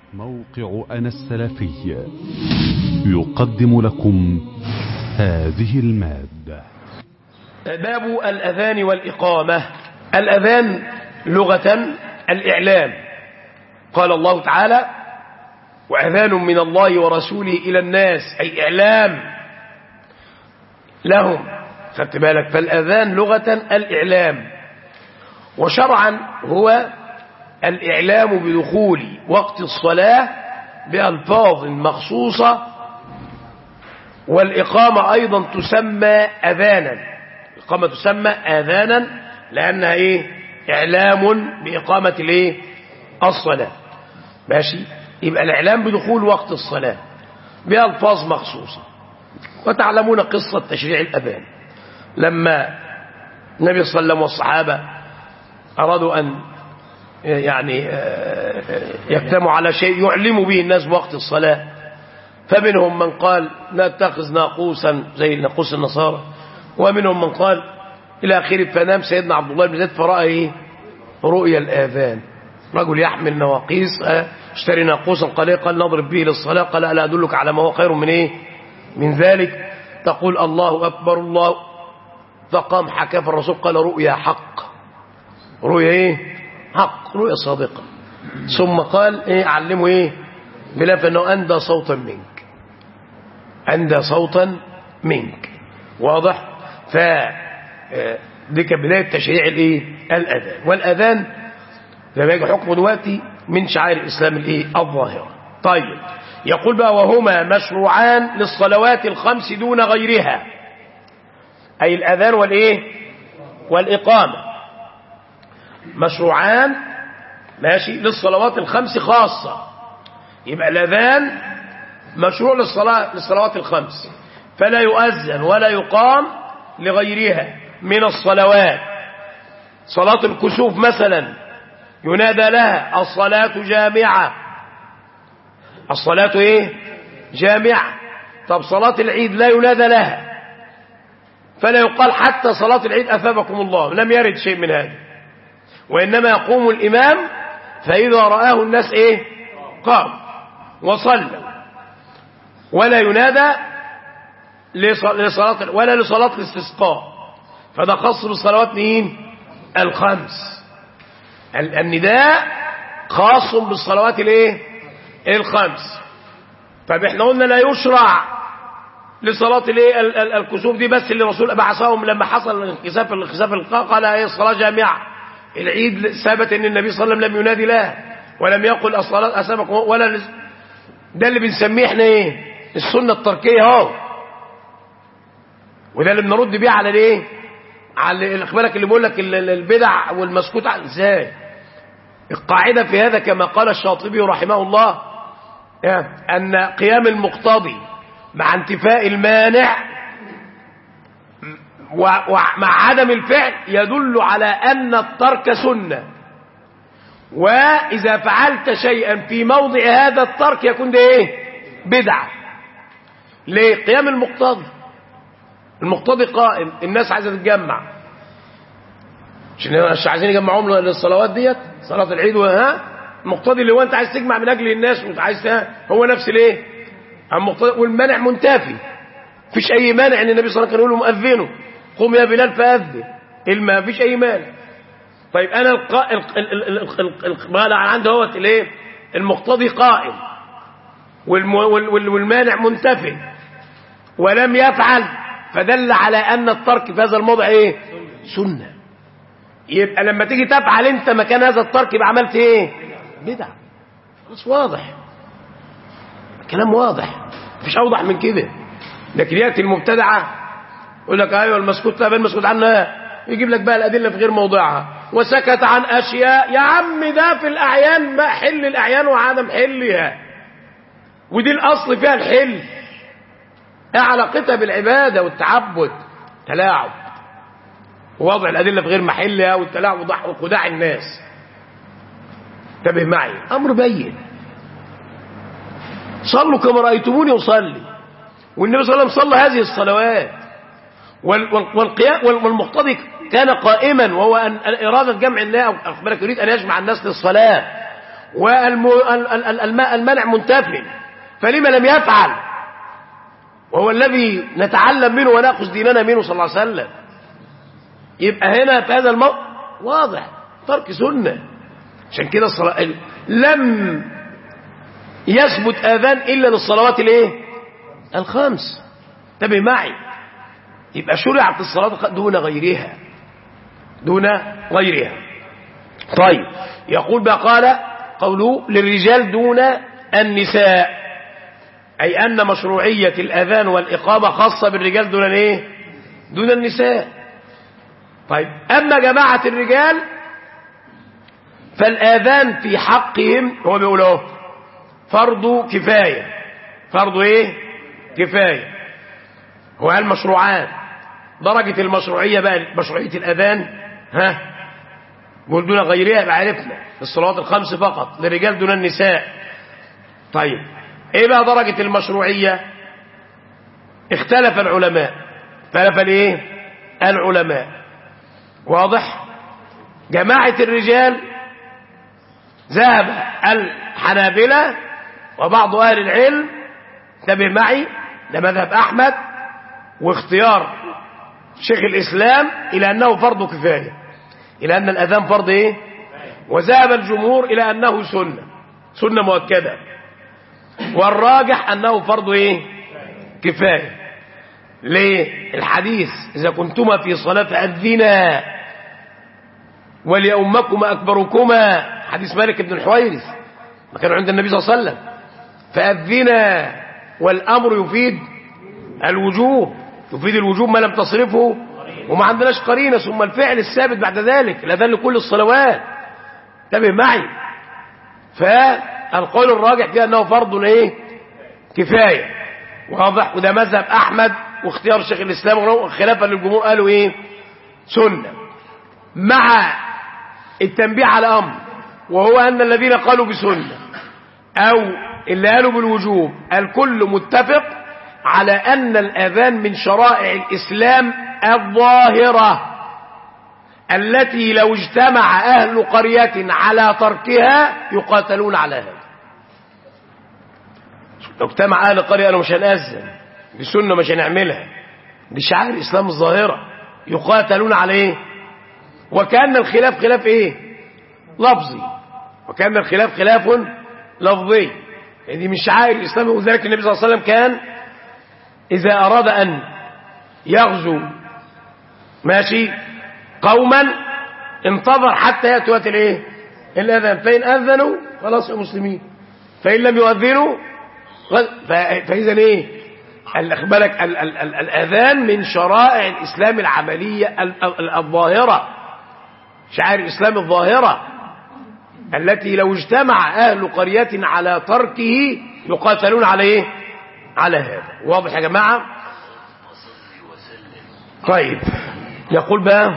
موقع أنا السلفي يقدم لكم هذه المادة باب الأذان والإقامة الأذان لغة الإعلام قال الله تعالى وأذان من الله ورسوله إلى الناس أي إعلام لهم خدت بالك فالأذان لغة الإعلام وشرعا هو الإعلام بدخول وقت الصلاة بألفاظ مخصوصة والإقامة أيضا تسمى أذانا الإقامة تسمى أذانا لأنها إيه إعلام بإقامة الإيه الصلاة ماشي يبقى الإعلام بدخول وقت الصلاة بألفاظ مخصوصة وتعلمون قصة تشريع الأذان لما النبي صلى الله عليه وسلم والصحابة أرادوا أن يعني يجتمعوا على شيء يعلموا به الناس بوقت الصلاة فمنهم من قال نتخذ ناقوسا زي ناقوس النصارى ومنهم من قال إلى آخره فنام سيدنا عبد الله بن زيد فرأى إيه رؤيا الآذان رجل يحمل نواقيس اشتري ناقوسا قال إيه قال نضرب به للصلاة قال ألا أدلك على ما هو خير من إيه من ذلك تقول الله أكبر الله فقام حكى فالرسول قال رؤيا حق رؤيا إيه حق رؤيا صادقة ثم قال إيه علمه إيه بلا أنه أندى صوتا منك أندى صوتا منك واضح ف دي كانت بداية تشريع الإيه الأذان والأذان لما يجي حكمه دلوقتي من شعائر الإسلام الإيه الظاهرة طيب يقول بقى وهما مشروعان للصلوات الخمس دون غيرها أي الأذان والإيه والإقامة مشروعان ماشي للصلوات الخمس خاصة يبقى الأذان مشروع للصلاة للصلوات الخمس فلا يؤذن ولا يقام لغيرها من الصلوات صلاة الكسوف مثلا ينادى لها الصلاة جامعة الصلاة ايه جامعة طب صلاة العيد لا ينادى لها فلا يقال حتى صلاة العيد أثابكم الله لم يرد شيء من هذا وإنما يقوم الإمام فإذا رآه الناس إيه قام وصلى ولا ينادى لصلاة ولا لصلاة الاستسقاء فده خاص بالصلوات مين الخمس النداء خاص بالصلوات الايه الخمس طب احنا قلنا لا يشرع لصلاة الايه الكسوف دي بس اللي الرسول بعثهم لما حصل الانكساف الانكساف قال ايه الصلاة جامعة العيد ثبت ان النبي صلى الله عليه وسلم لم ينادي لها ولم يقل الصلاة اسابق ولا ده اللي بنسميه احنا ايه السنة التركية اهو وده اللي بنرد بيه على الايه على بالك اللي بيقول لك البدع والمسكوت ازاي القاعدة في هذا كما قال الشاطبي رحمه الله أن قيام المقتضي مع انتفاء المانع ومع عدم الفعل يدل على أن الترك سنة وإذا فعلت شيئا في موضع هذا الترك يكون ده إيه بدعة ليه قيام المقتضي المقتضي قائم الناس عايزة تتجمع مش عايزين يجمعوهم للصلوات ديت صلاة العيد وها المقتضي اللي هو انت عايز تجمع من اجل الناس وعايز هو نفس الايه المقتضي والمانع منتفي مفيش اي مانع ان النبي صلى الله عليه وسلم يقول له مؤذنه قم يا بلال فاذن ما فيش اي مانع طيب انا القا... القبال عندي هو الايه المقتضي قائم والم... وال... والمانع منتفي ولم يفعل فدل على ان الترك في هذا الموضع ايه سنه يبقى لما تيجي تفعل انت مكان هذا الترك يبقى عملت ايه بدعه خلاص واضح كلام واضح مفيش اوضح من كده لكن ياتي المبتدعه يقول لك ايوه المسكوت لا المسكوت عنها يجيب لك بقى الادله في غير موضعها وسكت عن اشياء يا عم ده في الاعيان بقى حل الاعيان وعدم حلها ودي الاصل فيها الحل ايه علاقتها بالعباده والتعبد تلاعب ووضع الأدلة في غير محلها والتلاعب وخداع الناس انتبه معي أمر بين صلوا كما رأيتموني أصلي والنبي صلى الله عليه وسلم صلى هذه الصلوات والقيام والمقتضي كان قائما وهو أن إرادة جمع الله أخبرك يريد أن يجمع الناس للصلاة والمنع منتفي فلما لم يفعل وهو الذي نتعلم منه ونأخذ ديننا منه صلى الله عليه وسلم يبقى هنا في هذا الموقف واضح ترك سنة عشان كده الصلاة لم يثبت آذان إلا للصلوات الايه الخمس انتبه معي يبقى شرعت الصلاة دون غيرها دون غيرها طيب يقول بقى قال قوله للرجال دون النساء أي أن مشروعية الأذان والإقامة خاصة بالرجال دون الايه دون النساء طيب أما جماعة الرجال فالآذان في حقهم هو بيقول اهو فرض كفاية فرض ايه كفاية هو المشروعات درجة المشروعية بقى مشروعية الأذان ها قول دون غيرها يبقى عرفنا الصلوات الخمس فقط للرجال دون النساء طيب ايه بقى درجة المشروعية اختلف العلماء اختلف الايه العلماء واضح جماعة الرجال ذهب الحنابلة وبعض أهل العلم انتبه معي ده مذهب أحمد واختيار شيخ الإسلام إلى أنه فرض كفاية إلى أن الأذان فرض إيه وذهب الجمهور إلى أنه سنة سنة مؤكدة والراجح أنه فرض إيه كفاية ليه الحديث إذا كنتما في صلاة فأذنا وليؤمكما أكبركما حديث مالك بن الحويرث ما كانوا عند النبي صلى الله عليه وسلم فأذنا والأمر يفيد الوجوب يفيد الوجوب ما لم تصرفه وما عندناش قرينة ثم الفعل الثابت بعد ذلك الأذان لكل الصلوات انتبه معي فالقول الراجح فيه أنه فرض ايه كفاية واضح وده مذهب أحمد واختيار شيخ الإسلام خلافا للجمهور قالوا ايه سنة مع التنبيه على أمر وهو أن الذين قالوا بسنة أو اللي قالوا بالوجوب الكل متفق على أن الأذان من شرائع الإسلام الظاهرة التي لو اجتمع أهل قرية على تركها يقاتلون على هذا لو اجتمع أهل قرية قالوا مش هنأذن دي سنة مش هنعملها دي شعائر الإسلام الظاهرة يقاتلون على إيه وكأن الخلاف خلاف إيه لفظي وكأن الخلاف خلاف لفظي يعني دي من شعائر الإسلام وذلك النبي صلى الله عليه وسلم كان إذا أراد أن يغزو ماشي قوما انتظر حتى يأتي وقت الايه الأذان فإن أذنوا خلاص يا مسلمين فإن لم يؤذنوا فإذا ايه بالك ال ال ال الأذان من شرائع الإسلام العملية الظاهرة شعائر الإسلام الظاهرة التي لو اجتمع أهل قرية على تركه يقاتلون على ايه على هذا واضح يا جماعة طيب يقول بقى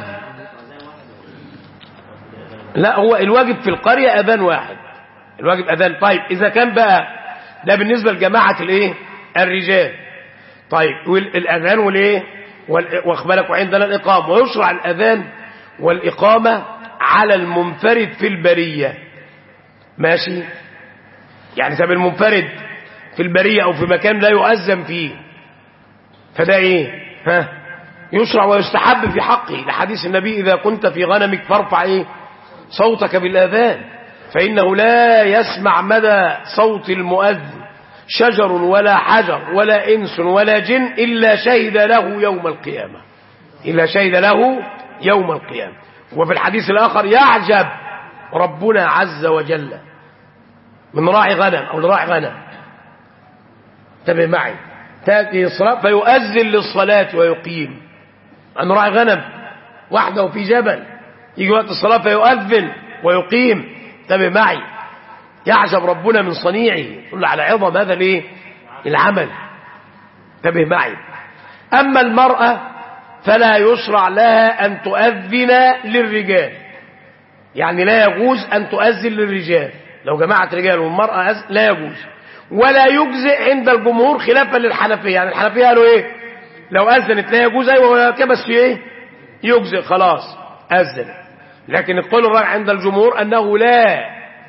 لا هو الواجب في القرية أذان واحد الواجب أذان طيب إذا كان بقى ده بالنسبة لجماعة الايه الرجال طيب الأذان والايه واخبالك وعندنا الإقامة ويشرع الأذان والإقامة على المنفرد في البرية ماشي يعني سبب المنفرد في البرية أو في مكان لا يؤذن فيه فده إيه ها يشرع ويستحب في حقه لحديث النبي إذا كنت في غنمك فارفع إيه صوتك بالآذان فإنه لا يسمع مدى صوت المؤذن شجر ولا حجر ولا إنس ولا جن إلا شهد له يوم القيامة إلا شهد له يوم القيامة وفي الحديث الآخر يعجب ربنا عز وجل من راعي غنم أو لراعي غنم انتبه معي تأتي الصلاة فيؤذن للصلاة ويقيم عن راعي غنم وحده في جبل يجي وقت الصلاة فيؤذن ويقيم انتبه معي يعجب ربنا من صنيعه يقول على عظم هذا الايه العمل انتبه معي أما المرأة فلا يشرع لها أن تؤذن للرجال يعني لا يجوز أن تؤذن للرجال لو جماعة رجال والمرأة لا يجوز ولا يجزئ عند الجمهور خلافا للحنفية يعني الحنفية قالوا ايه لو أذنت لا يجوز ايوه ولا كبس في ايه يجزئ خلاص أذن لكن القول الراجح عند الجمهور أنه لا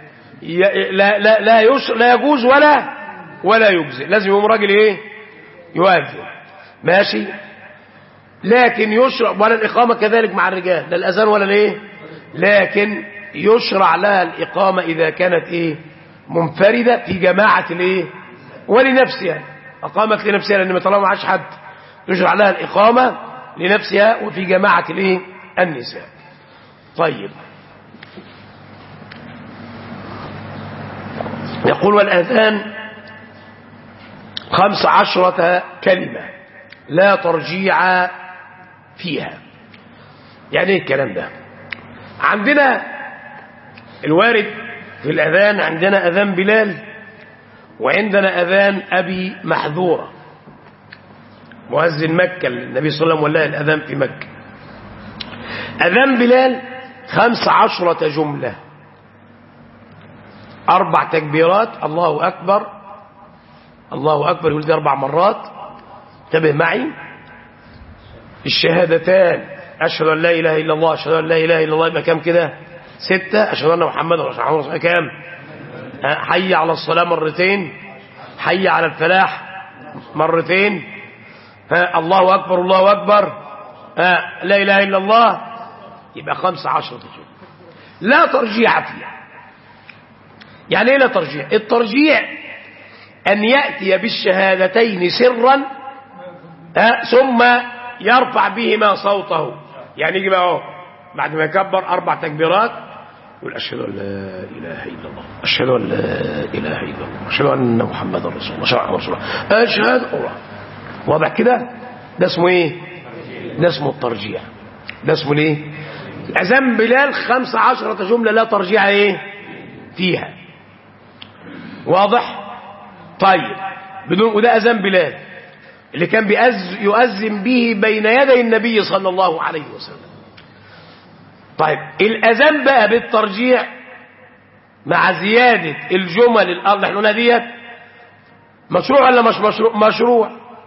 ي- لا لا لا, يش لا يجوز ولا ولا يجزئ لازم يقوم راجل ايه يؤذن ماشي لكن يشرع ولا الإقامة كذلك مع الرجال لا الأذان ولا الايه لكن يشرع لها الإقامة إذا كانت ايه منفردة في جماعة الايه ولنفسها أقامت لنفسها لأن طالما ما معهاش حد يشرع لها الإقامة لنفسها وفي جماعة الايه النساء طيب يقول والأذان خمس عشرة كلمة لا ترجيع فيها يعني ايه الكلام ده عندنا الوارد في الأذان عندنا أذان بلال وعندنا أذان أبي محذورة مؤذن مكة النبي صلى الله عليه وسلم ولاه الأذان في مكة أذان بلال خمس عشرة جملة أربع تكبيرات الله أكبر الله أكبر يقول دي أربع مرات انتبه معي الشهادتان أشهد أن لا إله إلا الله أشهد أن لا إله إلا الله يبقى كام كده ستة أشهد أن محمدا رسول الله كام ها، حي على الصلاة مرتين حي على الفلاح مرتين ها الله أكبر الله أكبر ها لا إله إلا الله يبقى خمسة عشرة جملة لا ترجيع فيها يعني ايه لا ترجيع الترجيع أن يأتي بالشهادتين سرا ها ثم يرفع بهما صوته يعني يجي بقى اهو بعد ما يكبر أربع تكبيرات يقول أشهد أن لا إله إلا الله أشهد أن لا إله إلا الله أشهد أن محمدا رسول الله أشهد أن رسول الله أشهد الله واضح كده ده اسمه إيه ده اسمه الترجيع ده اسمه الايه أذان بلال خمس عشرة جملة لا ترجيع إيه فيها واضح طيب بدون وده أذان بلال اللي كان بيأز يؤذن به بين يدي النبي صلى الله عليه وسلم طيب الأذان بقى بالترجيع مع زيادة الجمل الأرض اللي احنا قلنا ديت مشروع ولا مش مشروع مشروع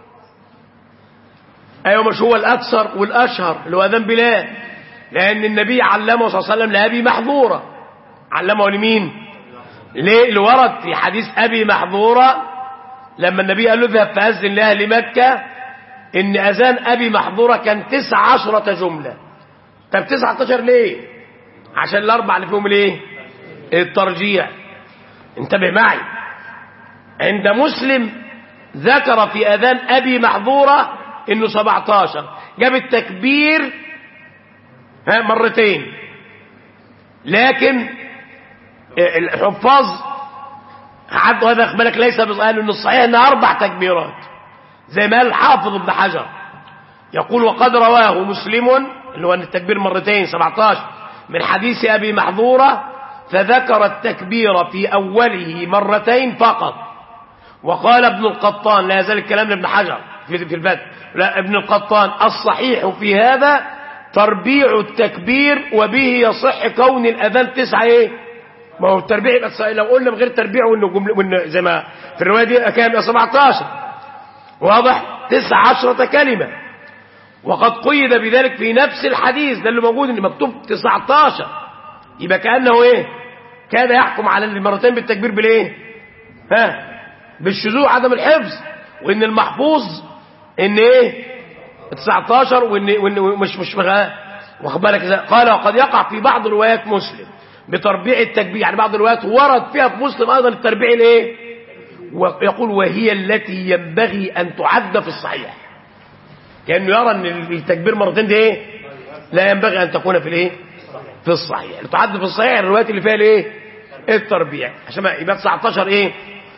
ايوه مش هو الاكثر والاشهر اللي هو اذان بلال لان النبي علمه صلى الله عليه وسلم لابي محظوره علمه لمين ليه اللي ورد في حديث ابي محظوره لما النبي قال له اذهب فاذن لاهل مكه ان اذان ابي محظوره كان تسع عشرة جمله طب تسعة عشر ليه عشان الاربع اللي فيهم الايه الترجيع انتبه معي عند مسلم ذكر في اذان ابي محظوره انه 17 جاب التكبير ها مرتين لكن الحفاظ عدوا هذا بالك ليس قالوا ان الصحيح انها اربع تكبيرات زي ما قال الحافظ ابن حجر يقول وقد رواه مسلم اللي هو ان التكبير مرتين 17 من حديث ابي محظوره فذكر التكبير في اوله مرتين فقط وقال ابن القطان لا يزال الكلام لابن حجر في في الفتح لا ابن القطان الصحيح في هذا تربيع التكبير وبه يصح كون الاذان تسعه ايه ما هو التربيع يبقى صحيح. لو قلنا بغير تربيع وانه جمله وانه زي ما في الروايه دي كان يبقى 17 واضح 19 كلمه وقد قيد بذلك في نفس الحديث ده اللي موجود اللي مكتوب 19 يبقى كانه ايه كان يحكم على المرتين بالتكبير بالايه ها بالشذوذ عدم الحفظ وان المحفوظ ان ايه 19 وان وان مش مش واخد بالك ازاي قال وقد يقع في بعض روايات مسلم بتربيع التكبير يعني بعض الروايات ورد فيها في مسلم ايضا التربيع الايه ويقول وهي التي ينبغي ان تعد في الصحيح كانه يرى ان التكبير مرتين دي ايه لا ينبغي ان تكون في الايه في الصحيح تعد في الصحيح الروايات اللي فيها الايه التربيع عشان يبقى 19 ايه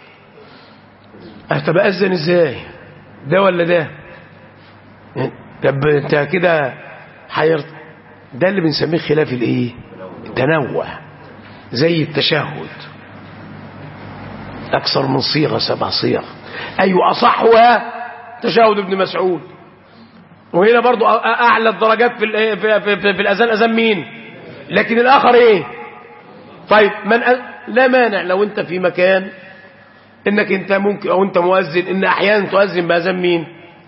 طب اذن ازاي ده ولا ده طب انت كده حيرت ده اللي بنسميه خلاف الايه التنوع زي التشهد اكثر من صيغه سبع صيغ اي اصحها تشهد ابن مسعود وهنا برضو اعلى الدرجات في في في, في, في الاذان اذان مين لكن الاخر ايه طيب من أ... لا مانع لو انت في مكان انك انت ممكن او انت مؤذن ان احيانا تؤذن باذان مين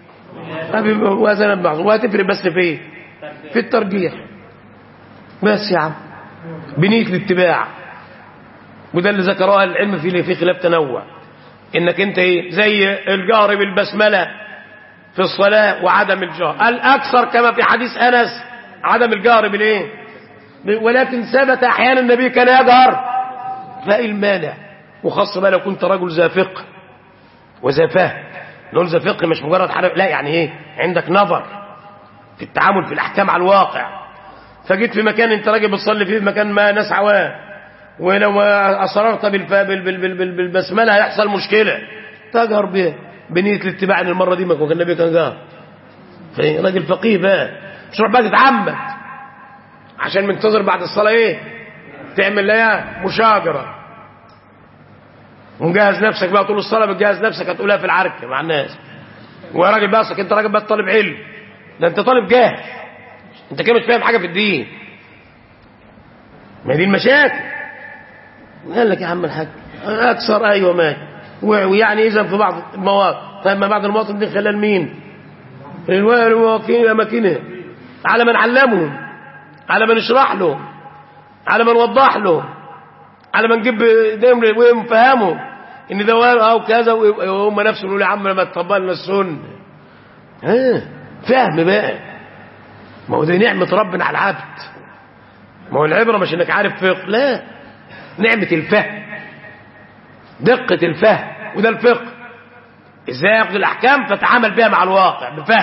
واذان بعض وهتفرق بس في ايه في الترجيح بس يا عم بنيه الاتباع وده اللي ذكروها العلم في في خلاف تنوع انك انت ايه زي الجهر بالبسمله في الصلاه وعدم الجهر الاكثر كما في حديث انس عدم الجهر بالايه ولكن ثبت احيانا النبي كان يجهر فايه المانع وخاصه بقى لو كنت رجل ذا فقه وذا فهم نقول ذا فقه مش مجرد حرف لا يعني ايه عندك نظر في التعامل في الاحكام على الواقع فجيت في مكان انت راجل بتصلي فيه في مكان ما ناس عوام ولو ما اصررت بالف... بال... بال... بال... بال... بالبسمله هيحصل مشكله تجهر بها بنيه الاتباع ان المره دي ما كان النبي كان جهر فايه راجل فقيه بقى مش تروح بقى تتعمد عشان منتظر بعد الصلاه ايه تعمل لها مشاجره ومجهز نفسك بقى طول الصلاه بتجهز نفسك هتقولها في العركه مع الناس ويا راجل بقى انت راجل بقى طالب علم ده انت طالب جاهل انت كده مش فاهم حاجه في الدين ما دي المشاكل قال لك يا عم الحاج اكثر ايوه ماشي ويعني اذا في بعض المواقف فاما بعض المواطن دي خلال مين المواطنين اماكنها على من علمهم على من نشرح لهم على من وضح لهم على من نجيب ايديهم ونفهمهم ان ده او كذا وهم نفسهم يقولوا يا عم لما تطبقنا السنه ها فهم بقى ما هو دي نعمه ربنا على العبد ما هو العبره مش انك عارف فقه لا نعمه الفهم دقه الفهم وده الفقه ازاي ياخذ الاحكام فتعامل بها مع الواقع بفهم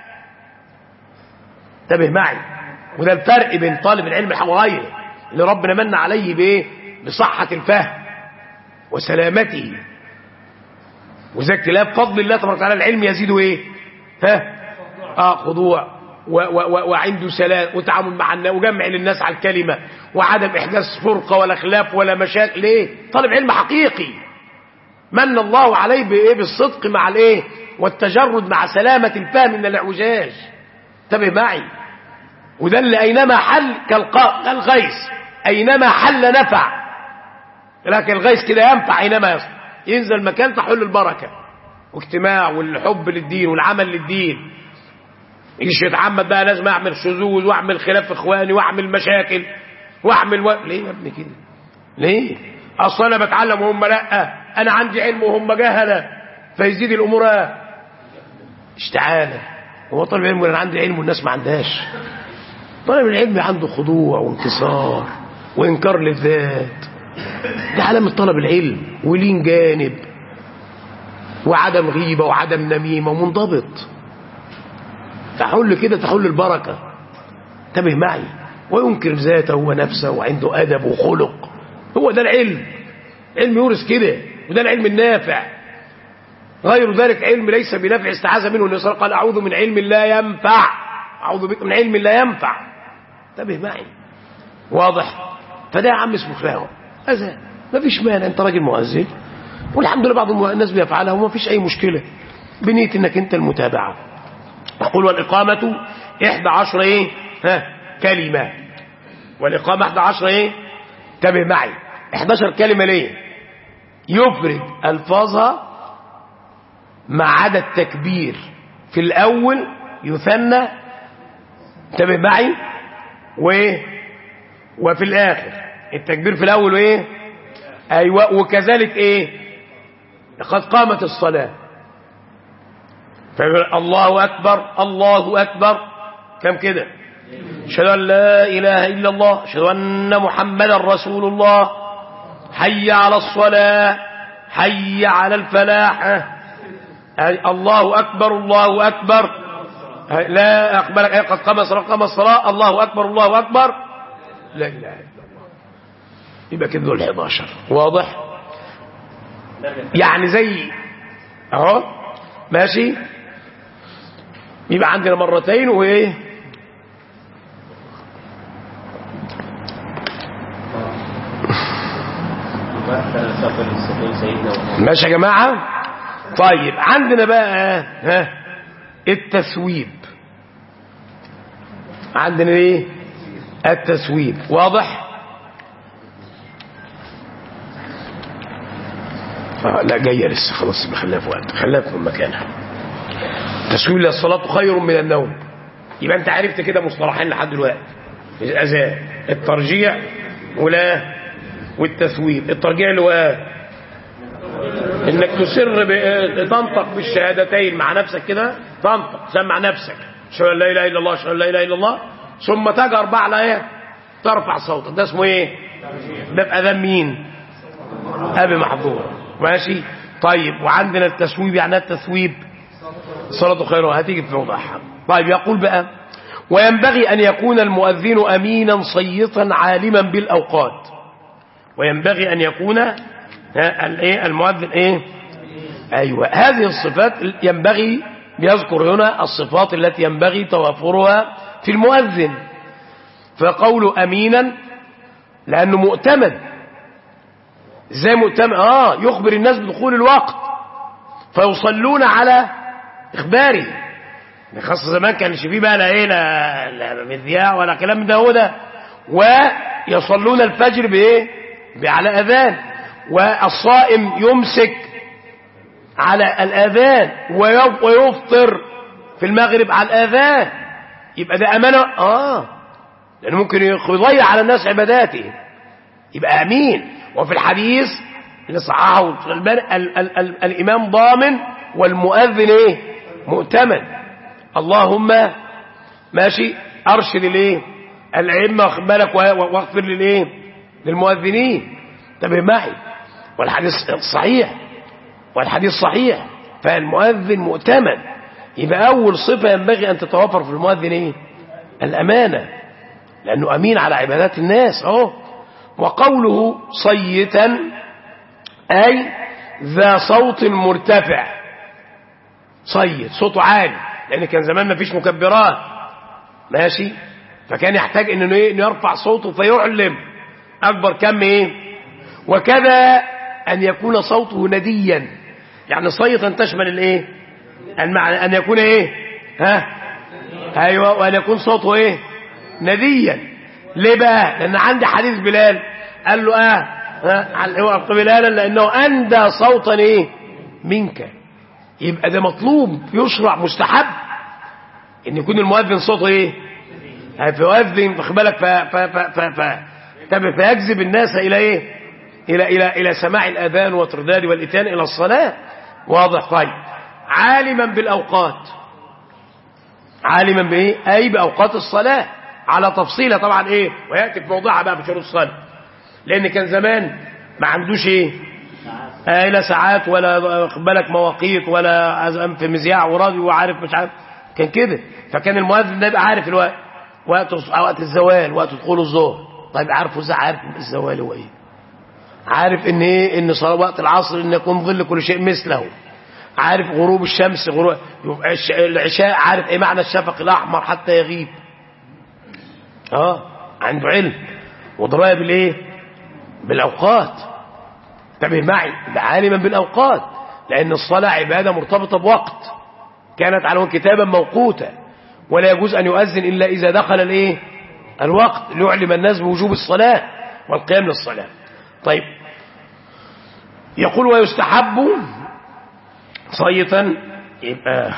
انتبه معي وده الفرق بين طالب العلم وغيره اللي ربنا من عليه بايه بصحه الفهم وسلامته وذا اختلاف فضل الله تبارك وتعالى العلم يزيد ايه ها اه خضوع و و و وعنده سلام وتعامل مع الناس وجمع للناس على الكلمه وعدم احداث فرقه ولا خلاف ولا مشاكل ليه طالب علم حقيقي من الله عليه بايه بالصدق مع الايه والتجرد مع سلامه الفهم من الاعوجاج انتبه معي وده اللي اينما حل كالغيث اينما حل نفع لكن الغيث كده ينفع اينما يصل ينزل مكان تحل البركه واجتماع والحب للدين والعمل للدين يجيش يتعمد بقى لازم اعمل شذوذ واعمل خلاف اخواني واعمل مشاكل واعمل و... ليه يا ابني كده ليه اصل انا بتعلم وهم لا انا عندي علم وهم جهله فيزيد الامور اشتعاله هو طالب علم انا عندي علم والناس ما عندهاش طالب العلم عنده خضوع وانكسار وانكار للذات ده علامة طلب العلم ولين جانب وعدم غيبة وعدم نميمة ومنضبط تحل كده تحل البركة انتبه معي وينكر ذاته ونفسه وعنده أدب وخلق هو ده العلم علم يورث كده وده العلم النافع غير ذلك علم ليس بنافع استعاذ منه النصارى قال أعوذ من علم لا ينفع أعوذ بك من علم لا ينفع انتبه معي واضح فده يا عم اسمه فاهم هذا ما فيش مانع انت راجل مؤذن والحمد لله بعض الناس بيفعلها وما فيش اي مشكله بنيه انك انت المتابعه يقول والاقامه احدى عشر ايه ها كلمه والاقامه احدى عشر ايه انتبه معي 11 كلمه ليه يفرد الفاظها مع عدا التكبير في الاول يثنى انتبه معي وايه وفي الاخر التكبير في الاول وايه ايوه وكذلك ايه قد قامت الصلاه فيقول الله اكبر الله اكبر كم كده اشهد ان لا اله الا الله اشهد ان محمدا رسول الله حي على الصلاه حي على الفلاح الله اكبر الله اكبر لا اقبلك قد قام الصلاه قام الصلاه الله اكبر الله اكبر لا اله الا الله يبقى كده دول 11 واضح يعني زي اهو ماشي يبقى عندنا مرتين وايه ماشي يا جماعه طيب عندنا بقى ها التثويب عندنا ايه التثويب واضح آه لا جايه لسه خلاص خليها في وقت خليها في مكانها تسويب للصلاة خير من النوم يبقى انت عرفت كده مصطلحين لحد دلوقتي الاذان الترجيع ولا والتثويب الترجيع اللي هو ايه انك تسر ب... تنطق بالشهادتين مع نفسك كده تنطق سمع نفسك اشهد ان لا اله الا الله اشهد ان لا اله الا الله ثم تجهر بقى على ايه ترفع صوتك ده اسمه ايه ده باذان مين ابي محظور ماشي طيب وعندنا التسويب يعني إيه التثويب صلاة خير هتيجي في موضعها طيب يقول بقى وينبغي أن يكون المؤذن أمينا صيتا عالما بالأوقات وينبغي أن يكون ها، الايه المؤذن ايه ايوه هذه الصفات ينبغي يذكر هنا الصفات التي ينبغي توافرها في المؤذن فقول امينا لانه مؤتمن ازاي مؤتمن اه يخبر الناس بدخول الوقت فيصلون على اخباره خاصة زمان كانش فيه بقى لا ايه لا لا مذياع ولا كلام ده هو ده ويصلون الفجر بايه على اذان والصائم يمسك على الاذان ويف- ويفطر في المغرب على الاذان يبقى ده امانه اه لانه ممكن يضيع على الناس عباداته يبقى امين وفي الحديث اللي صححه الألباني، ال- ال- ال- الامام ضامن والمؤذن ايه مؤتمن اللهم ماشي ارشد الايه الائمه واخد بالك و- و- واغفر للايه للمؤذنين انتبه معي والحديث صحيح والحديث صحيح فالمؤذن مؤتمن يبقى اول صفه ينبغي ان تتوفر في المؤذن ايه الامانه لانه امين على عبادات الناس اهو وقوله صيتا اي ذا صوت مرتفع صيت صوته عالي لان كان زمان ما فيش مكبرات ماشي فكان يحتاج انه إيه؟ إنه يرفع صوته فيعلم اكبر كم ايه وكذا ان يكون صوته نديا يعني صيتا تشمل الايه المعنى ان يكون ايه ها ايوه وان يكون صوته ايه نديا ليه بقى لان عندي حديث بلال قال له اه ها على- اوقف بلالا لانه اندى صوتا ايه منك يبقى ده مطلوب يشرع مستحب ان يكون المؤذن صوته ايه فيؤذن واخد بالك ف ف ف ف ف تم- فيجذب الناس الى ايه الى الى الى سماع الاذان والترداد والاتيان الى الصلاه واضح طيب عالما بالاوقات عالما بايه اي باوقات الصلاه على تفصيلها طبعا ايه وياتي في موضعها بقى في شروط الصلاه لان كان زمان ما عندوش ايه آه لا ساعات ولا واخد بالك مواقيت ولا أذان في مذياع وراديو وعارف مش عارف كان كده فكان المؤذن ده يبقى عارف الوقت وقت وقت الزوال وقت دخول الظهر طيب عارفه ازاي عارف الزوال هو ايه عارف ان ايه ان صلاه وقت العصر ان يكون ظل كل شيء مثله عارف غروب الشمس غروب يبقى الش- العشاء عارف ايه معنى الشفق الاحمر حتى يغيب اه عنده علم ودرايه بالايه بالاوقات انتبه معي ده عالما بالاوقات لان الصلاه عباده مرتبطه بوقت كانت على كتابا موقوتا ولا يجوز ان يؤذن الا اذا دخل الايه الوقت ليعلم الناس بوجوب الصلاه والقيام للصلاه طيب يقول ويستحب صيتا يبقى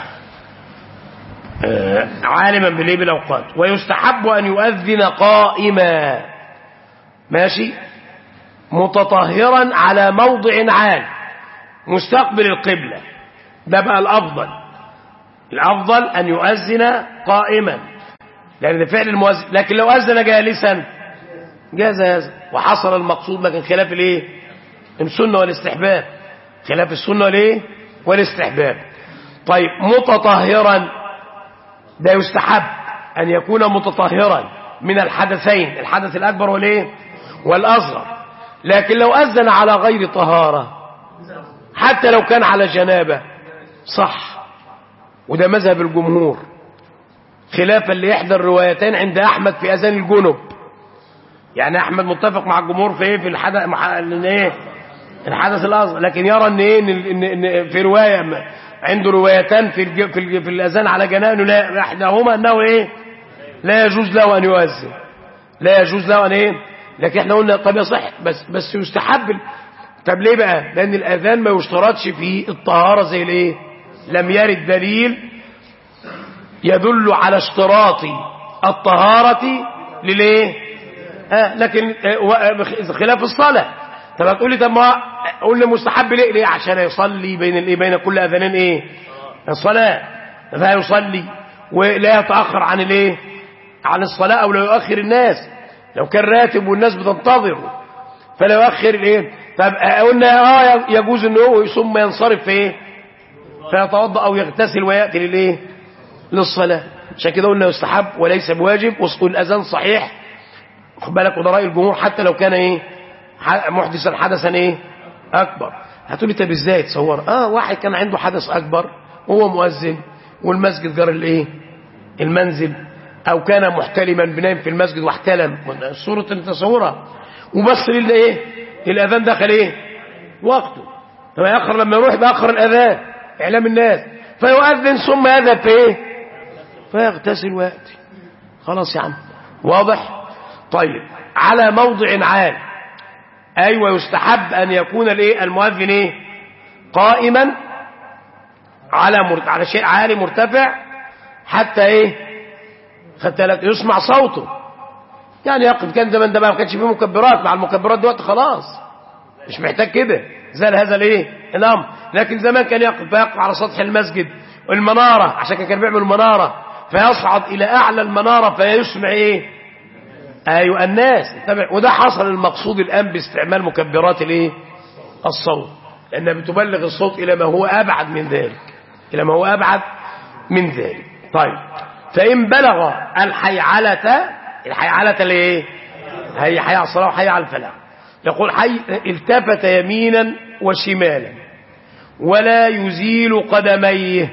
آه، عالما بالايه بالاوقات ويستحب ان يؤذن قائما ماشي متطهرا على موضع عال مستقبل القبلة ده بقى الأفضل الأفضل أن يؤذن قائما لأن ده فعل المؤذن لكن لو أذن جالسا جاز هذا وحصل المقصود لكن خلاف الايه السنة والاستحباب خلاف السنة والايه والاستحباب طيب متطهرا ده يستحب أن يكون متطهرا من الحدثين الحدث الأكبر والايه والأصغر لكن لو أذن على غير طهارة حتى لو كان على جنابة صح وده مذهب الجمهور خلافا لإحدى الروايتين عند أحمد في أذان الجنب يعني أحمد متفق مع الجمهور في إيه في الحدث مح... إن إيه الحدث الأصغر لكن يرى إن إيه إن, إن, إن في رواية م- عنده روايتان في الج... في, الج... في الأذان على جنابه إنه لا إحداهما أنه إيه لا يجوز له أن يؤذن لا يجوز له أن إيه لكن احنا قلنا طب يصح بس بس يستحب ال- طب ليه بقى لان الاذان ما يشترطش فيه الطهاره زي الايه لم يرد دليل يدل على اشتراط الطهاره للايه آه لكن آه و- خلاف الصلاة طب هتقول لي طب ما قول لي مستحب ليه ليه عشان يصلي بين الايه بين كل اذانين ايه الصلاة فيصلي ولا يتأخر عن الايه عن الصلاة او لا يؤخر الناس لو كان راتب والناس بتنتظره فلا يؤخر الايه طب آه، قلنا اه يجوز انه هو ثم ينصرف في ايه فيتوضا او يغتسل وياتي للايه للصلاه عشان كده قلنا يستحب وليس بواجب والاذان صحيح خد بالك وده راي الجمهور حتى لو كان ايه ح- محدثا حدثا ايه اكبر هتقولي طب ازاي تصور اه واحد كان عنده حدث اكبر وهو مؤذن والمسجد جار الايه المنزل او كان محتلما بنايم في المسجد واحتلم صوره انت تصورها وبس لله ايه الاذان دخل ايه وقته طب يأخر لما يروح بأخر الأذان إعلام الناس فيؤذن ثم يذهب في إيه فيغتسل ويأتي خلاص يا عم واضح طيب على موضع عال أيوة يستحب أن يكون الإيه المؤذن إيه قائما على مر... على شيء عالي مرتفع حتى إيه حتى لا يسمع صوته يعني يقف كان زمان ده ما كانش فيه مكبرات مع المكبرات دلوقتي خلاص مش محتاج كده زال هذا الايه الامر لكن زمان كان يقف فيقف على سطح المسجد والمناره عشان كان بيعمل المناره فيصعد الى اعلى المناره فيسمع ايه ايوه الناس تابع وده حصل المقصود الان باستعمال مكبرات الايه الصوت لانها بتبلغ الصوت الى ما هو ابعد من ذلك الى ما هو ابعد من ذلك طيب فان بلغ الحيعلة الحيعلة الايه هي حي على الصلاه وحي على الفلاح يقول حي التفت يمينا وشمالا ولا يزيل قدميه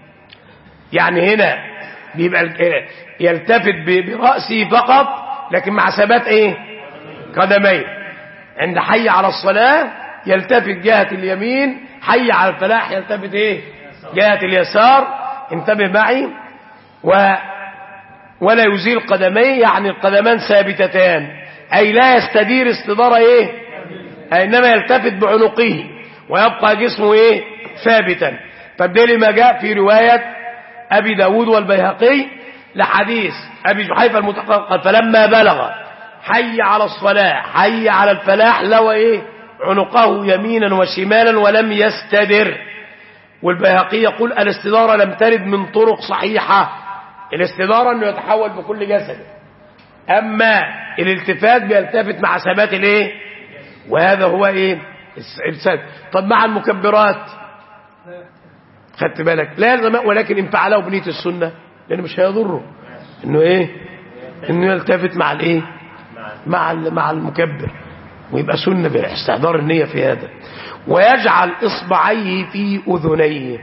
يعني هنا بيبقى ال- يلتفت ب- برأسه فقط لكن مع ثبات ايه قدميه عند حي على الصلاة يلتفت جهة اليمين حي على الفلاح يلتفت ايه جهة اليسار انتبه معي و ولا يزيل قدميه يعني القدمان ثابتتان أي لا يستدير استدارة إيه أي إنما يلتفت بعنقه ويبقى جسمه إيه ثابتا طب ده لما جاء في رواية أبي داود والبيهقي لحديث أبي جحيفة المتقل فلما بلغ حي على الصلاة حي على الفلاح لو إيه عنقه يمينا وشمالا ولم يستدر والبيهقي يقول الاستدارة لم ترد من طرق صحيحة الاستدارة انه يتحول بكل جسد اما الالتفات بيلتفت مع ثبات الايه وهذا هو ايه الس- السد طب مع المكبرات خدت بالك لا يلزم ولكن ان فعله بنية السنة لان مش هيضره انه ايه انه يلتفت مع الايه مع ال- مع المكبر ويبقى سنة باستحضار النية في هذا ويجعل اصبعيه في اذنيه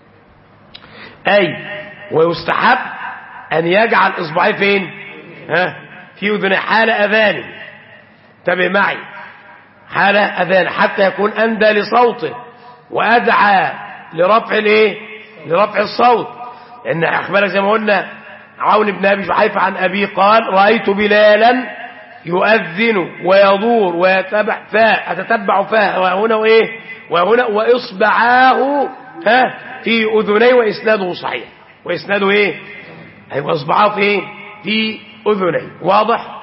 اي ويستحب ان يجعل اصبعيه فين ها في اذنيه حال اذانه انتبه معي حال اذان حتى يكون اندى لصوته وادعى لرفع الايه لرفع الصوت لان اخبارك زي ما قلنا عون بن ابي جحيفه عن ابي قال رايت بلالا يؤذن ويدور ويتبع فاه اتتبع فاه وهنا وايه وهنا واصبعاه ها في اذنيه واسناده صحيح واسناده ايه هيبقى اصبعاه في ايه في اذنيه واضح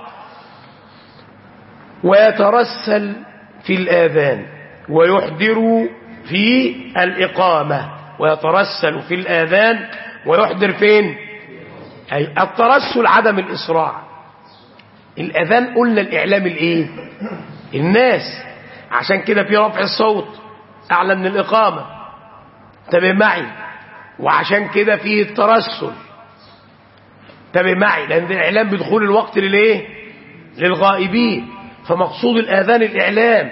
ويترسل في الآذان ويحضر في الإقامة ويترسل في الآذان ويحضر فين أي الترسل عدم الإسراع الأذان قلنا الإعلام الإيه الناس عشان كده في رفع الصوت أعلى من الإقامة انتبه معي وعشان كده فيه الترسل انتبه معي لأن ده إعلام بدخول الوقت للإيه للغائبين فمقصود الآذان الإعلام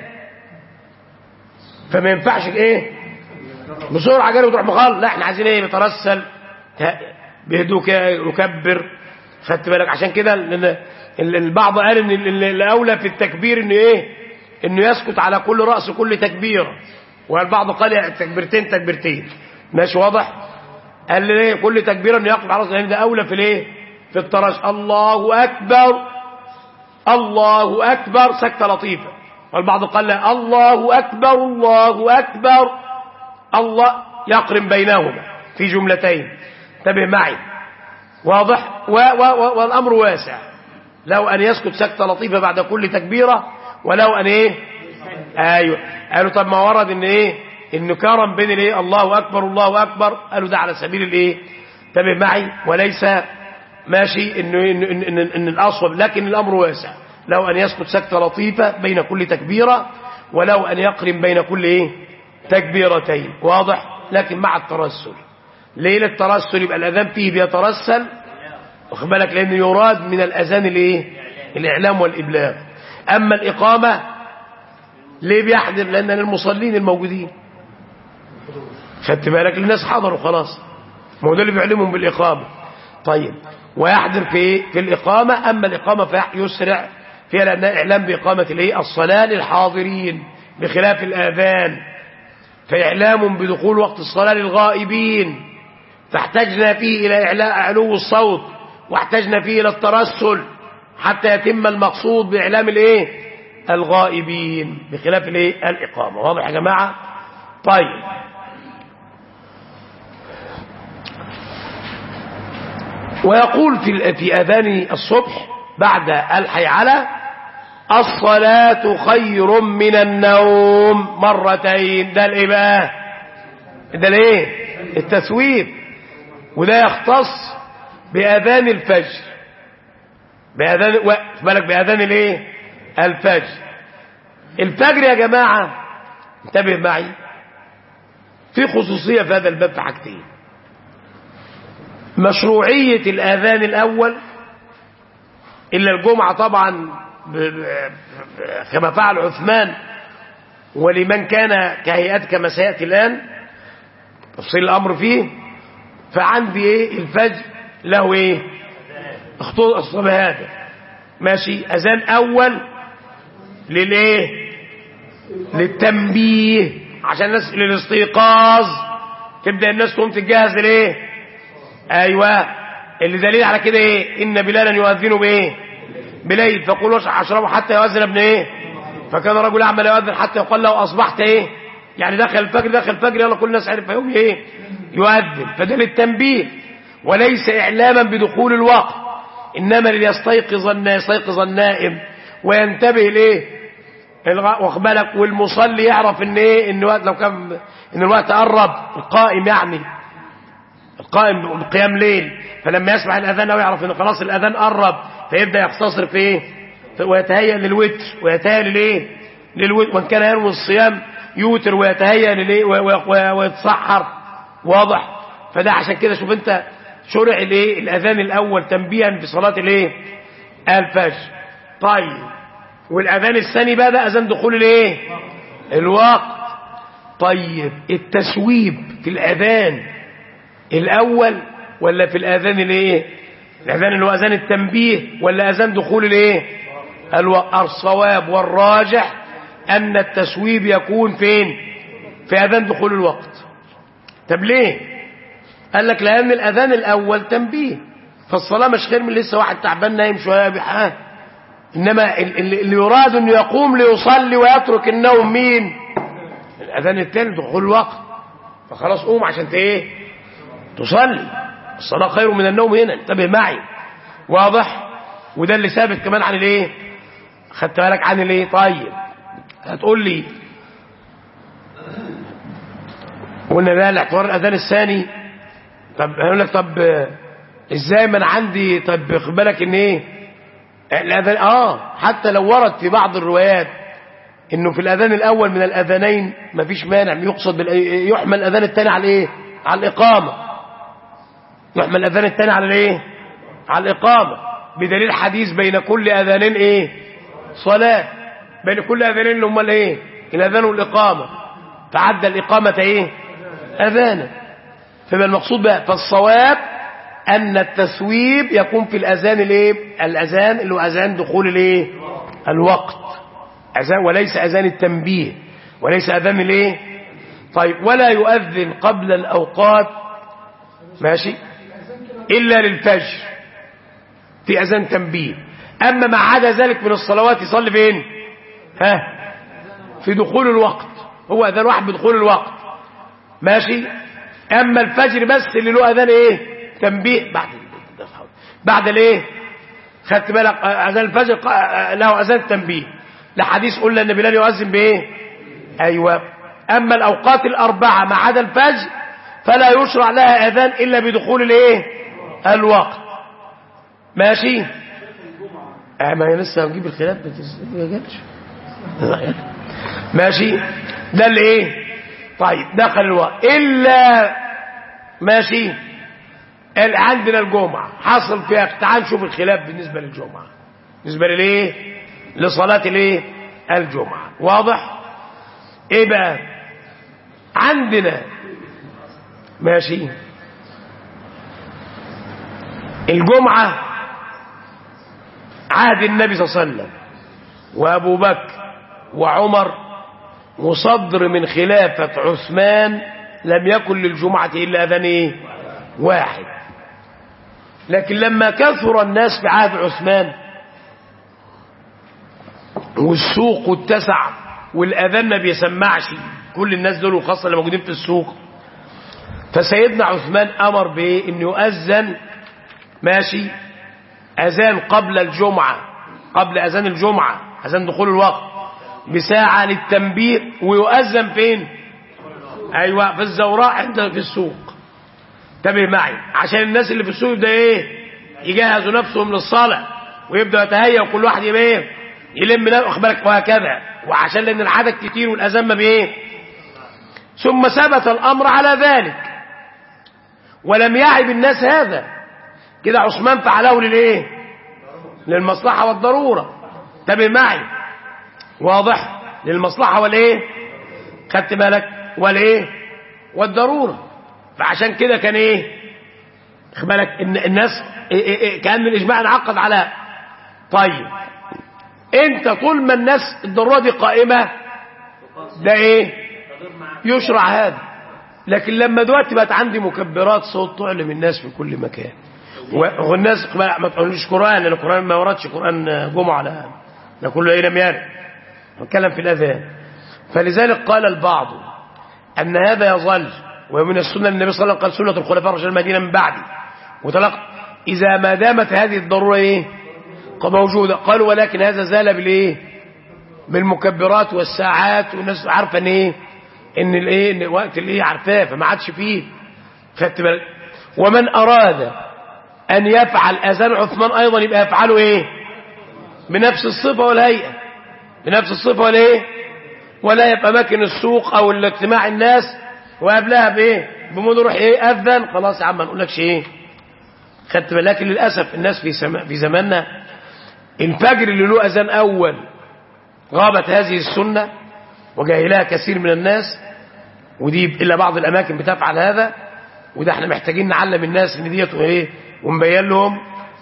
فما ينفعش ايه بسرعة جري وتروح مخال لا احنا عايزين ايه نترسل ت- بهدوء كده يكبر خدت بالك عشان كده لأن ال- البعض قال ان ال- ال- الاولى في التكبير انه ايه انه يسكت على كل رأس كل تكبيرة والبعض قال يعني تكبيرتين تكبيرتين ماشي واضح قال لي ايه كل تكبيرة انه يقف على رأسه لان ده اولى في الايه في الترش الله اكبر الله أكبر سكتة لطيفة والبعض قال لا الله أكبر الله أكبر الله يقرن بينهما في جملتين انتبه معي واضح و و و والأمر واسع لو أن يسكت سكتة لطيفة بعد كل تكبيرة ولو أن إيه أيوة قالوا طب ما ورد إن إيه إن كرم بين الإيه الله أكبر الله أكبر قالوا ده على سبيل الإيه انتبه معي وليس ماشي إن, إن, إن, إن, إن الأصوب لكن الأمر واسع لو أن يسكت سكتة لطيفة بين كل تكبيرة ولو أن يقرن بين كل إيه تكبيرتين واضح لكن مع الترسل ليه الترسل يبقى الأذان فيه بيترسل واخد بالك لأنه يراد من الأذان الإيه الإعلام والإبلاغ أما الإقامة ليه بيحضر لأن للمصلين الموجودين خدت بالك الناس حضروا خلاص ما هو ده اللي بيعلمهم بالإقامة طيب ويحضر في إيه؟ في الإقامة أما الإقامة فيسرع فيها لأنها إعلام بإقامة الإيه الصلاة للحاضرين بخلاف الآذان فإعلام بدخول وقت الصلاة للغائبين فاحتجنا فيه إلى إعلاء علو الصوت واحتجنا فيه إلى الترسل حتى يتم المقصود بإعلام الإيه الغائبين بخلاف الإيه الإقامة واضح يا جماعة طيب ويقول في في اذان الصبح بعد الحي على الصلاة خير من النوم مرتين ده الايه بقى ده الايه التثويب وده يختص باذان الفجر باذان بالك باذان الايه الفجر الفجر يا جماعه انتبه معي في خصوصيه في هذا الباب في حاجتين مشروعية الآذان الأول إلا الجمعة طبعا كما فعل عثمان ولمن كان كهيئات كما سيأتي الآن تفصيل الأمر فيه فعندي إيه الفجر له إيه اختص بهذا ماشي أذان أول للإيه للتنبيه عشان الناس للاستيقاظ تبدأ الناس تقوم تتجهز لإيه ايوه اللي دليل على كده ايه ان بلالا يؤذن بايه بليل فقولوا اشربوا حتى يؤذن ابن ايه فكان رجل اعمل يؤذن حتى يقال له اصبحت ايه يعني دخل الفجر دخل الفجر يلا كل الناس عرف يوم ايه يؤذن فده للتنبيه وليس اعلاما بدخول الوقت انما ليستيقظ يستيقظ النائم وينتبه ليه واخد بالك والمصلي يعرف ان ايه ان الوقت لو كان ان الوقت قرب القائم يعني القائم قيام ليل فلما يسمع الاذان او يعرف ان خلاص الاذان قرب فيبدا يقتصر في ايه ويتهيأ للوتر ويتهيأ للايه للوتر وان كان ينوي الصيام يوتر ويتهيأ للايه ويتسحر واضح فده عشان كده شوف انت شرع الايه الاذان الاول تنبيها بصلاه الايه الفجر طيب والاذان الثاني بقى ده اذان دخول الايه الوقت طيب التسويب في الاذان الاول ولا في الاذان الايه الاذان اللي هو اذان التنبيه ولا اذان دخول الايه الصواب والراجح ان التسويب يكون فين في اذان دخول الوقت طب ليه قال لك لان الاذان الاول تنبيه فالصلاه مش خير من لسه واحد تعبان نايم شويه بحاه انما اللي يراد انه يقوم ليصلي ويترك النوم مين الاذان الثاني دخول الوقت فخلاص قوم عشان ايه تصلي الصلاة خير من النوم هنا انتبه معي واضح وده اللي ثابت كمان عن الايه خدت بالك عن الايه طيب هتقول لي قلنا ده الاعتبار الاذان الثاني طب هقول لك طب ازاي ما انا عندي طب خد بالك ان ايه الاذان اه حتى لو ورد في بعض الروايات انه في الاذان الاول من الاذانين مفيش مانع يقصد بال... يحمل الاذان الثاني على ايه على الاقامه يحمل الاذان الثاني على الايه على الاقامه بدليل حديث بين كل اذانين ايه صلاه بين كل اذانين اللي هم الايه الاذان والاقامه فعد الاقامه ايه اذانا فما المقصود بقى فالصواب ان التثويب يكون في الاذان الايه الاذان اللي هو اذان دخول الايه الوقت اذان وليس اذان التنبيه وليس اذان الايه طيب ولا يؤذن قبل الاوقات ماشي إلا للفجر في أذان تنبيه أما ما عدا ذلك من الصلوات يصلي فين ها في دخول الوقت هو أذان واحد بدخول الوقت ماشي أما الفجر بس اللي له أذان إيه تنبيه بعد بعد الإيه خدت بالك اذان الفجر له اذان تنبيه لحديث قلنا ان بلال يؤذن بايه ايوه اما الاوقات الاربعه ما عدا الفجر فلا يشرع لها اذان الا بدخول الايه الوقت ماشي اه ما هي لسه هنجيب الخلاف ما جاتش ماشي ده اللي ايه طيب دخل الوقت الا ماشي عندنا الجمعة حصل فيها تعال نشوف الخلاف بالنسبة للجمعة بالنسبة للايه لصلاة الايه الجمعة واضح ايه بقى عندنا ماشي الجمعة عهد النبي صلى الله عليه وسلم وابو بكر وعمر مصدر من خلافة عثمان لم يكن للجمعة إلا أذان إيه؟ واحد لكن لما كثر الناس في عهد عثمان والسوق اتسع والأذان ما بيسمعش كل الناس دول وخاصة اللي موجودين في السوق فسيدنا عثمان أمر بإيه إن يؤذن ماشي أذان قبل الجمعة قبل أذان الجمعة أذان دخول الوقت بساعة للتنبيه ويؤذن فين أيوة في الزوراء عند في السوق انتبه معي عشان الناس اللي في السوق ده ايه يجهزوا نفسهم للصلاة ويبدأ يتهيأ وكل واحد يبقى ايه يلم اخبارك وهكذا وعشان لان العدد كتير والاذان ما بايه ثم ثبت الامر على ذلك ولم يعب الناس هذا كده عثمان فعله للايه للمصلحة والضرورة انتبه معي واضح للمصلحة والايه خدت بالك والايه والضرورة فعشان كده كان ايه خد بالك ان الناس إيه إيه إيه كان الاجماع انعقد على طيب انت طول ما الناس الضروره دي قائمه ده ايه يشرع هذا لكن لما دلوقتي بقت عندي مكبرات صوت تعلم الناس في كل مكان والناس ما تقولوش قران لان القران ما وردش قران جمعه لا ده كله ايه لم يرد نتكلم في الاذان فلذلك قال البعض ان هذا يظل ومن السنة النبي صلى الله عليه وسلم قال سنة الخلفاء الراشدين المدينة من بعدي وطلق إذا ما دامت هذه الضرورة إيه قد موجودة قالوا ولكن هذا زال بالإيه بالمكبرات والساعات والناس عارفة إن إيه إن الإيه إن وقت الإيه عارفاه فما عادش فيه خدت بالك ومن أراد أن يفعل أذان عثمان أيضا يبقى يفعله إيه بنفس الصفة والهيئة بنفس الصفة والإيه ولا يبقى مكن السوق أو الاجتماع الناس وقبلها بايه بمود روح ايه اذن خلاص يا عم ما نقولكش ايه خدت بالك لكن للاسف الناس في سم... في زماننا الفجر اللي له اذان اول غابت هذه السنه وجاهلها كثير من الناس ودي الا بعض الاماكن بتفعل هذا وده احنا محتاجين نعلم الناس ان ديت ايه ونبين لهم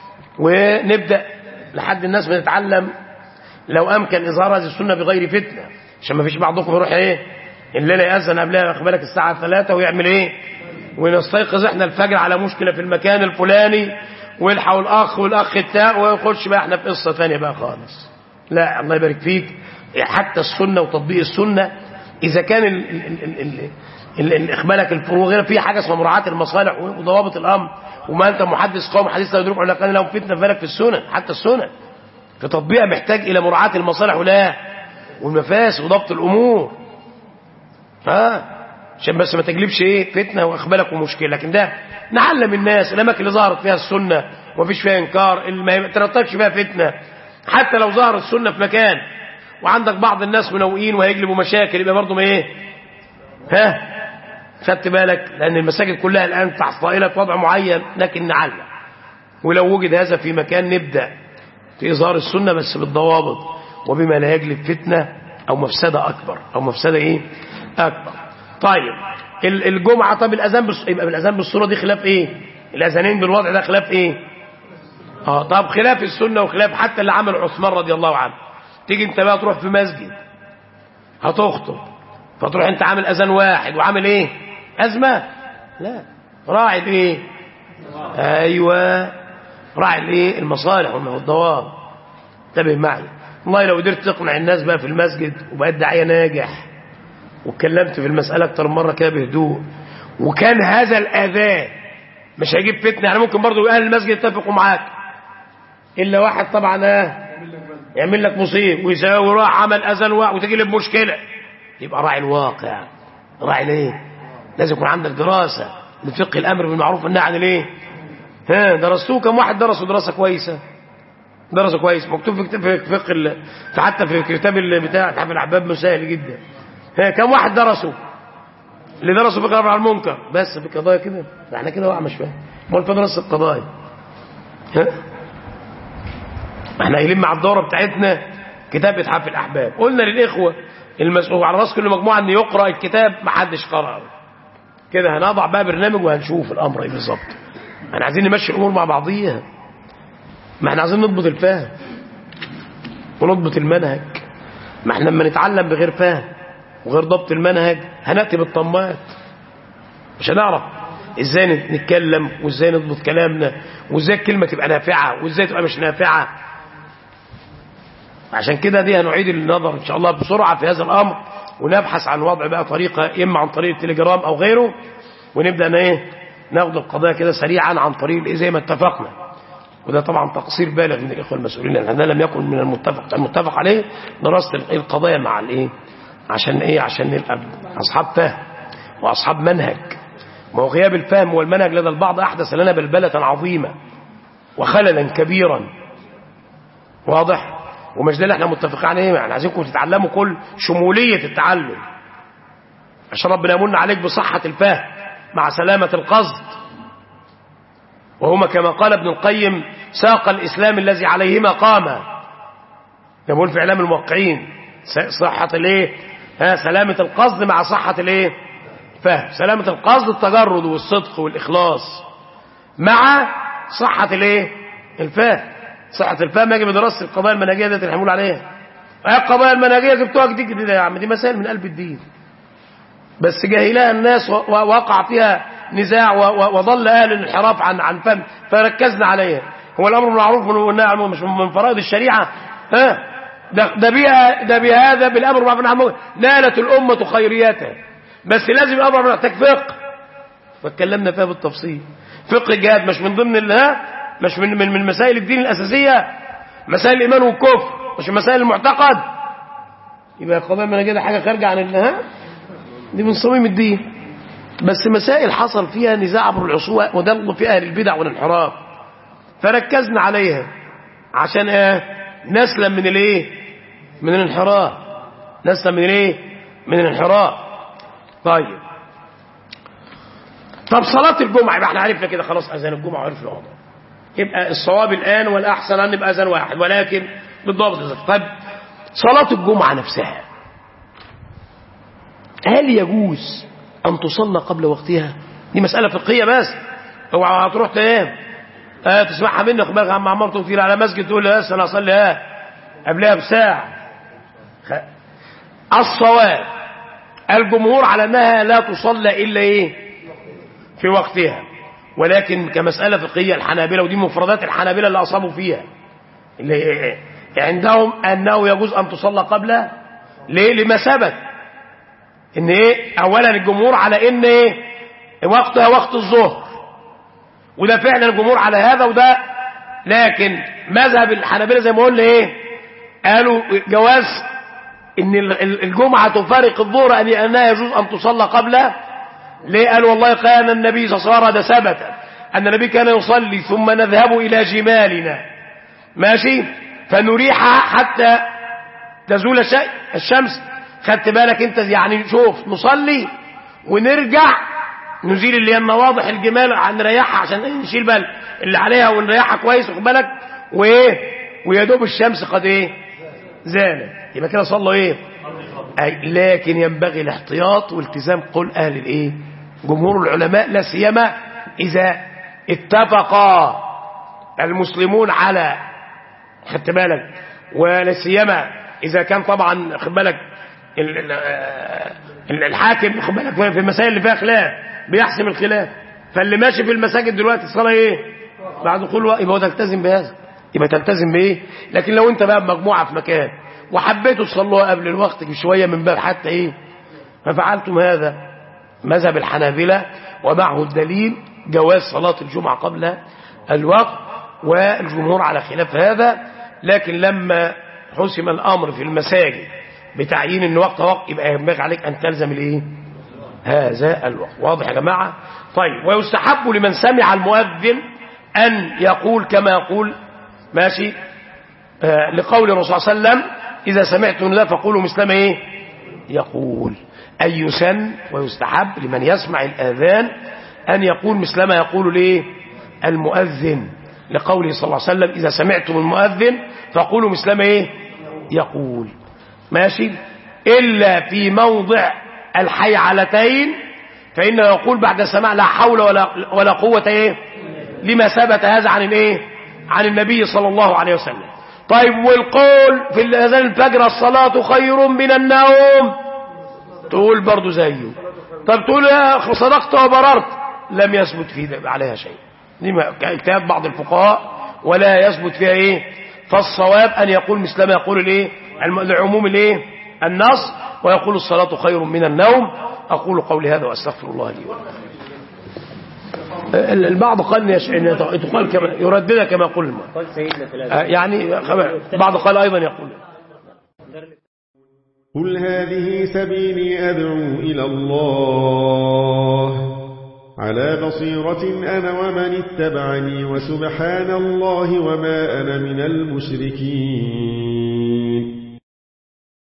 ونبدا لحد الناس بتتعلم لو امكن اظهار هذه السنه بغير فتنه عشان ما فيش بعضكم يروح ايه الليلة يأذن قبلها واخد بالك الساعة ثلاثة ويعمل ايه ونستيقظ احنا الفجر على مشكلة في المكان الفلاني ويلحقوا الاخ والاخ التاء ويخش بقى احنا في قصة ثانية بقى خالص لا الله يبارك فيك حتى السنة وتطبيق السنة اذا كان ال ال ال ال ال اخبالك الفروع غير في حاجة اسمها مراعاة المصالح وضوابط الامر وما انت محدث قوم حديث لا يدرك ولا كان لهم فتنة فلك في السنن حتى السنن في تطبيقها محتاج الى مراعاة المصالح ولا والمفاسد وضبط الامور ها عشان بس ما تجلبش ايه فتنه واخبالك ومشكله لكن ده نعلم الناس الاماكن اللي ظهرت فيها السنه ومفيش فيها انكار اللي ما ترتبش فيها فتنه حتى لو ظهرت السنه في مكان وعندك بعض الناس منوئين وهيجلبوا مشاكل يبقى برضه ما ايه ها خدت بالك لان المساجد كلها الان تحت طائله وضع معين لكن نعلم ولو وجد هذا في مكان نبدا في اظهار السنه بس بالضوابط وبما لا يجلب فتنه او مفسده اكبر او مفسده ايه أكبر طيب الجمعة طب الأذان بس... يبقى الأذان بالصورة دي خلاف إيه الأذانين بالوضع ده خلاف إيه اه طب خلاف السنة وخلاف حتى اللي عمل عثمان رضي الله عنه تيجي انت بقى تروح في مسجد هتخطب فتروح انت عامل أذان واحد وعامل إيه أزمة لا راعي ايه أيوة راعي الايه المصالح والضوابط انتبه معي والله لو قدرت تقنع الناس بقى في المسجد وبقيت داعية ناجح واتكلمت في المسألة أكتر مرة كده بهدوء وكان هذا الأذان مش هيجيب فتنة يعني ممكن برضو أهل المسجد يتفقوا معاك الا واحد طبعا اه يعمل لك مصيب ويساوي وراح عمل اذان واحد وتجلب مشكله يبقى راعي الواقع راعي ليه لازم يكون عندك دراسه لفقه الامر بالمعروف والنهي عن الايه ها درستوه كم واحد درسوا دراسه كويسه درسه كويس مكتوب في كتاب في فقه ال- في حتى في كتاب ال- بتاع حفل الاحباب مسهل جدا ها كم واحد درسوا اللي درسوا فقه الامر عن المنكر بس في قضايا كده ده احنا كده وقع مش فاهم امال في دراسه القضايا ها احنا قايلين مع الدوره بتاعتنا كتاب اتحاف الاحباب قلنا للاخوه المسؤول على راس كل مجموعه ان يقرا الكتاب ما حدش قراه كده هنضع بقى برنامج وهنشوف الامر ايه بالظبط احنا عايزين نمشي الامور مع بعضيها ما احنا عايزين نضبط الفهم ونضبط المنهج ما احنا لما نتعلم بغير فهم وغير ضبط المنهج هناتي بالطمات مش هنعرف ازاي نتكلم وازاي نضبط كلامنا وازاي الكلمه تبقى نافعه وازاي تبقى مش نافعه عشان كده دي هنعيد النظر ان شاء الله بسرعه في هذا الامر ونبحث عن وضع بقى طريقه اما عن طريق التليجرام او غيره ونبدا ن- ايه ناخد القضايا كده سريعا عن طريق الايه زي ما اتفقنا وده طبعا تقصير بالغ من الاخوه المسؤولين لان هذا لم يكن من المتفق المتفق عليه دراسه ال- القضايا مع الايه عشان ايه عشان نبقى اصحاب فهم واصحاب منهج ما هو غياب الفهم والمنهج لدى البعض احدث لنا بلبله عظيمه وخللا كبيرا واضح ومش ده اللي احنا متفقين عليه يعني عايزينكم تتعلموا كل شموليه التعلم عشان ربنا يمن عليك بصحه الفهم مع سلامه القصد وهما كما قال ابن القيم ساق الاسلام الذي عليهما قام ده بقول في اعلام الموقعين س- صحه الايه ها سلامه القصد مع صحه الايه فهم سلامه القصد التجرد والصدق والاخلاص مع صحه الايه الفهم صحه الفهم يجب دراسه القضايا المنهجيه دي اللي هنقول عليها ايه القضايا المنهجيه جبتوها جديد جديد يا عم دي مسائل من قلب الدين بس جاهلها الناس و- و- وقع فيها نزاع و- و- وظل اهل الانحراف عن عن فهم فركزنا عليها هو الامر بالمعروف والنهي عن المنكر مش من فرائض الشريعه ها ده ده بها ده بهذا بالامر بالمعروف والنهي عن المنكر نالت الامه خيريتها بس لازم الامر بالمعروف محتاج فقه واتكلمنا فيها بالتفصيل فقه الجهاد مش من ضمن ال- ها مش من من من مسائل الدين الاساسيه مسائل الايمان والكفر مش مسائل المعتقد يبقى القضايا المنهجيه دي حاجه خارجه عن ال- ها دي من صميم الدين بس مسائل حصل فيها نزاع عبر العصور وده في اهل البدع والانحراف فركزنا عليها عشان ايه نسلم من الايه من الانحراف نسلم من الايه من الانحراف طيب طب صلاة الجمعة يبقى احنا عرفنا كده خلاص اذان الجمعة وعرفنا الوضع يبقى الصواب الان والاحسن ان يبقى اذان واحد ولكن بالضبط طيب صلاة الجمعة نفسها هل يجوز أن تصلى قبل وقتها دي مسألة فقهية بس اوعى هتروح تنام آه تسمعها مني خد بالك يا عم عمار تطير على مسجد تقول لي بس انا اصلي ها قبلها بساعة خ... الصواب الجمهور على انها لا تصلى الا ايه في وقتها ولكن كمسألة فقهية الحنابلة ودي مفردات الحنابلة اللي اصابوا فيها اللي إيه؟ عندهم انه يجوز ان تصلى قبل ليه لما ثبت ان ايه اولا الجمهور على ان ايه وقتها وقت الظهر وده فعلا الجمهور على هذا وده لكن مذهب الحنابلة زي ما قلنا ايه قالوا جواز ان ال- ال- الجمعة تفارق الظهر ان انها يجوز ان تصلى قبله ليه قالوا والله كان النبي صلى الله عليه وسلم ده ثبت ان النبي كان يصلي ثم نذهب الى جمالنا ماشي فنريحها حتى تزول شيء الشمس خدت بالك انت يعني شوف نصلي ونرجع نزيل اللي هي النواضح الجمال نريحها عشان نشيل بال اللي عليها ونريحها كويس واخد بالك وايه ويا دوب الشمس قد ايه زالت يبقى كده صلوا ايه أي لكن ينبغي الاحتياط والتزام قول اهل الايه جمهور العلماء لا سيما اذا اتفق المسلمون على خدت بالك ولا سيما اذا كان طبعا خد بالك ال- ال- ال- الحاكم خد بالك في المسائل اللي فيها خلاف بيحسم الخلاف فاللي ماشي في المساجد دلوقتي الصلاه ايه بعد دخول وقت يبقى هو تلتزم بهذا يبقى تلتزم بايه لكن لو انت بقى بمجموعه في مكان وحبيتوا تصلوها قبل الوقت بشويه من باب حتى ايه ففعلتم هذا مذهب الحنابلة ومعه الدليل جواز صلاة الجمعة قبل الوقت والجمهور على خلاف هذا لكن لما حسم الأمر في المساجد بتعيين ان وقت وقت يبقى ينبغي عليك أن تلزم الايه هذا الوقت واضح يا جماعة طيب ويستحب لمن سمع المؤذن أن يقول كما يقول ماشي آه لقول الرسول صلى الله عليه وسلم إذا سمعتم لا فقولوا مثل ما إيه يقول أي يسن ويستحب لمن يسمع الآذان أن يقول مثل ما يقول ليه المؤذن لقوله صلى الله عليه وسلم إذا سمعتم المؤذن فقولوا مثل ما إيه يقول ماشي إلا في موضع الحيعلتين فإنه يقول بعد سماع لا حول ولا, ولا قوة إيه لما ثبت هذا عن الإيه عن النبي صلى الله عليه وسلم طيب والقول في الأذان الفجر الصلاة خير من النوم تقول برضو زيه طب تقول يا أخي صدقت وبررت لم يثبت في عليها شيء لما كتاب بعض الفقهاء ولا يثبت فيها ايه فالصواب ان يقول مثل ما يقول الايه العموم الايه النص ويقول الصلاة خير من النوم اقول قولي هذا واستغفر الله لي ولكم البعض قال ان تقال كما يرددها كما يقول الماء قال سيدنا في الأذان يعني بعض قال ايضا يقول قل هذه سبيلي أدعو إلى الله على بصيرة أنا ومن اتبعني وسبحان الله وما أنا من المشركين